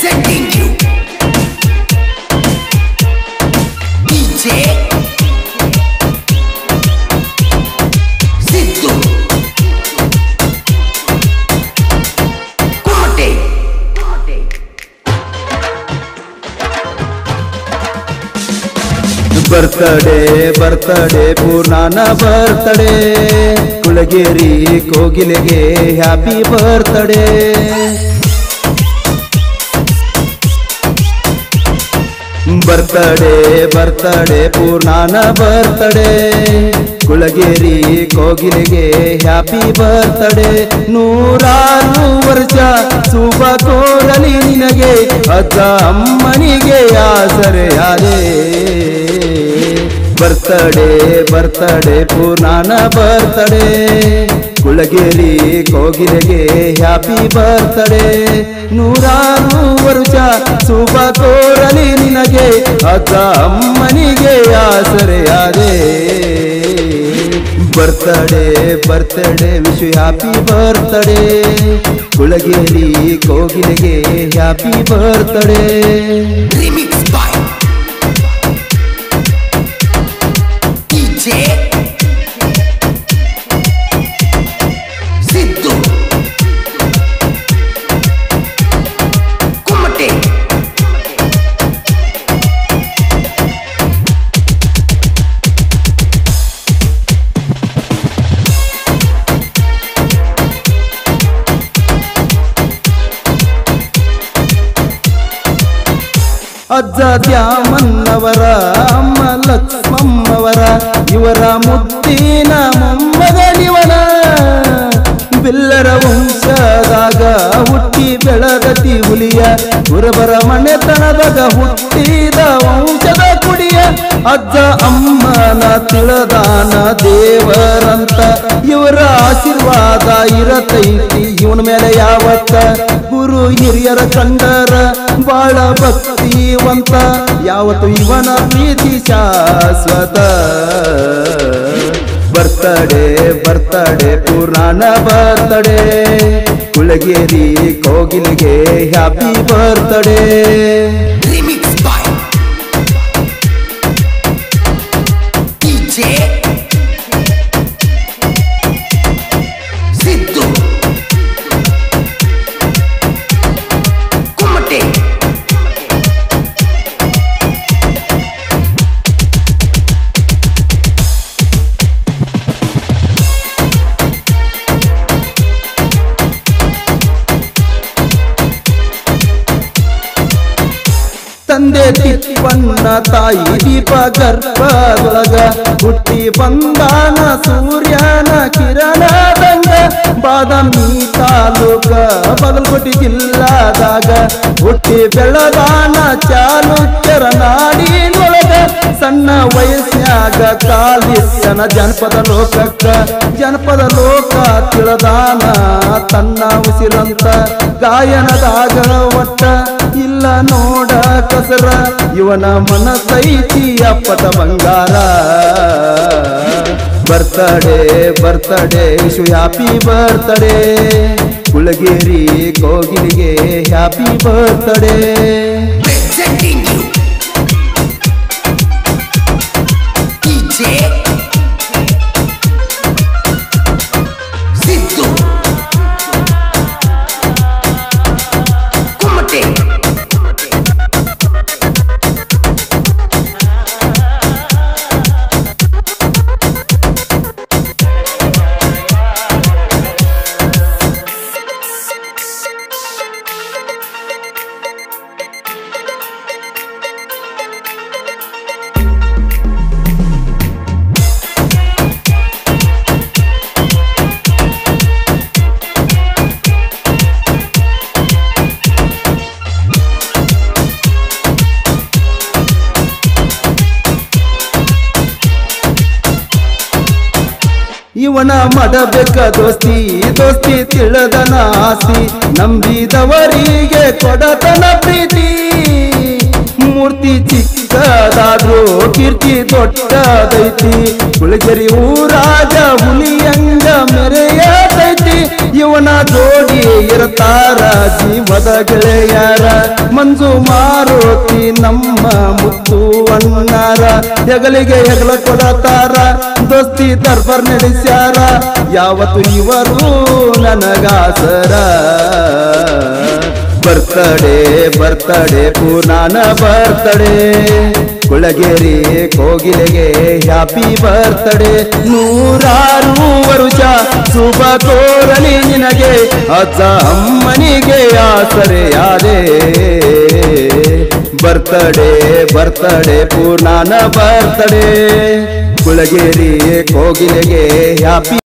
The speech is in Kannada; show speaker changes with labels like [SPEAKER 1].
[SPEAKER 1] Presenting you DJ Siddu Kumate
[SPEAKER 2] birthday birthday ಪೂರ್ಣಾನ ಬರ್ತಡೇ ಕುಳಗೇರಿ ಕೋಗಿಲೆಗೆ ಹ್ಯಾಪಿ ಬರ್ತಡೇ ಬರ್ತಡೇ ಬರ್ತಡೇ ಪೂರ್ಣಾನ ಬರ್ತಡೇ ಕುಳಗೇರಿ ಕೋಗಿಲೆಗೆ ಹ್ಯಾಪಿ ಬರ್ತಡೇ ನೂರಾರು ವರ್ಷ ಶುಭ ಕೋರಲಿ ನಿನಗೆ ಅಜ್ಜ ಅಮ್ಮನಿಗೆ ಆಸರೆಯಾದೆ ಬರ್ತಡೇ ಬರ್ತಡೇ ಪೂರ್ಣಾನ ಬರ್ತಡೇ ಕುಳಗೇರಿ ಕೋಗಿಲೆಗೆ ಹ್ಯಾಪಿ ಬರ್ತಡೇ ನೂರಾರು ವರ್ಷ ಶುಭ ಕೋರಲಿ ನಿನಗೆ ಅಜ್ಜ ಅಮ್ಮನಿಗೆ ಆಸರೆಯಾದೆ birthday birthday wish happy birthday Kulageri ಕೋಗಿಲೆಗೆ happy birthday
[SPEAKER 1] Remix by DJ Siddu Kumate
[SPEAKER 2] ಅಜ್ಜ ದ್ಯಾಮನ್ನವರ ಅಮ್ಮ ಲಕ್ಷ್ಮಮ್ಮವರ ಇವರ ಮುದ್ದಿನ ಮೊಮ್ಮಗನಿವನ ಬಿಲ್ಲರ ವಂಶದಾಗ ಹುಟ್ಟಿ ಬೆಳಗತಿ ಹುಲಿಯ ಗುರುಬರ ಮನೆತನದಾಗ ಹುಟ್ಟಿದ ವಂಶದ ಕುಡಿಯ ಅಜ್ಜ ಅಮ್ಮನ ತಿಳದಾನ ದೇವರಂತ ಇವರ ಆಶೀರ್ವಾದ ಇರತೈತಿ ಇವನ ಮೇಲೆ ಯಾವತ್ತ ಗುರು ಹಿರಿಯರ ಕಂಡರ ಬಾಳ ಭಕ್ತಿವಂತ ಯಾವತ್ತು ಇವನ ಪ್ರೀತಿ ಶಾಶ್ವತ ಬರ್ತಡೇ ಬರ್ತಡೇ ಪುರಾಣ ಬರ್ತಡೇ ಕುಳಗೇರಿ ಕೋಗಿಲಿಗೆ happy birthday
[SPEAKER 1] Remix by DJ Siddu Kumate
[SPEAKER 2] ತಂದೆ ತಿಪ್ಪಣ್ಣ ತಾಯಿ ದೀಪ ಗರ್ಭದೊಳಗ ಹುಟ್ಟಿ ಬಂದಾನ ಸೂರ್ಯನ ಕಿರಣದಂಗ ಬಾದಾಮಿ ತಾಲೂಕ ಬಗಲಕೋಟೆ ಜಿಲ್ಲಾದಾಗ ಹುಟ್ಟಿ ಬೆಳಗಾನ ಚಾಲುಕ್ಯರ ನಾಡಿನೊಳಗ ಸಣ್ಣ ವಯಸ್ಸಿನಾಗ ಕಾಲಿಟ್ಟನ ಜನಪದ ಲೋಕಕ್ಕ ಜನಪದ ಲೋಕ ತಿಳದಾನ ತನ್ನ ಉಸಿರಂತ ಗಾಯನದಾಗ ಒಟ್ಟ ಇಲ್ಲ ನೋಡ ಕಸರ ಇವನ ಮನಸೈತಿ ಅಪ್ಪಟ ಬಂಗಾರ birthday birthday wish happy birthday Kulageri ಕೋಗಿಲಿಗೆ happy birthday
[SPEAKER 1] Presenting you DJ Siddu Kumate
[SPEAKER 2] ಇವನ ಮಾಡಬೇಕ ದೋಸ್ತಿ ದೋಸ್ತಿ ತಿಳಿದನ ಆಸ್ತಿ ನಂಬಿದವರಿಗೆ ಕೊಡತನ ಪ್ರೀತಿ ಮೂರ್ತಿ ಚಿಕ್ಕದಾದ್ರೂ ಕೀರ್ತಿ ದೊಡ್ಡದೈತಿ ಕುಳಗೆರಿ ಊರಾಗ ಹುಲಿಯಂಗ ಮೆರೆಯತೈತಿ ಇವನ ಜೋಡಿ ಇರತಾರ ಜೀವದ ಗೆಳೆಯರ ಮಂಜು ಮಾರುತಿ ನಮ್ಮ ಮುತ್ತು ಅಣ್ಣಾರ ಹೆಗಲಿಗೆ ಹೆಗಲ ಕೊಡತಾರ ದೋಸ್ತಿ ದರ್ಬಾರ್ ನಡೆಸ್ಯಾರ ಯಾವತ್ತು ಇವರು ನನಗಾಸರ ಬರ್ತಡೆ ಬರ್ತಡೆ ಪೂರ್ಣಾನ ಬರ್ತಡೆ ಕುಳಗೇರಿ ಕೋಗಿಲೆಗೆ ಹ್ಯಾಪಿ ಬರ್ತಡೆ ನೂರಾರು ವರುಷ ಶುಭ ಕೋರಲಿ ನಿನಗೆ ಅಜ್ಜ ಅಮ್ಮನಿಗೆ ಆಸರೆಯಾದೆ ಬರ್ತಡೆ ಬರ್ತಡೆ ಪೂರ್ಣಾನ ಬರ್ತಡೆ ಕುಳಗೇರಿ ಕೋಗಿಲೆಗೆ ಹ್ಯಾಪಿ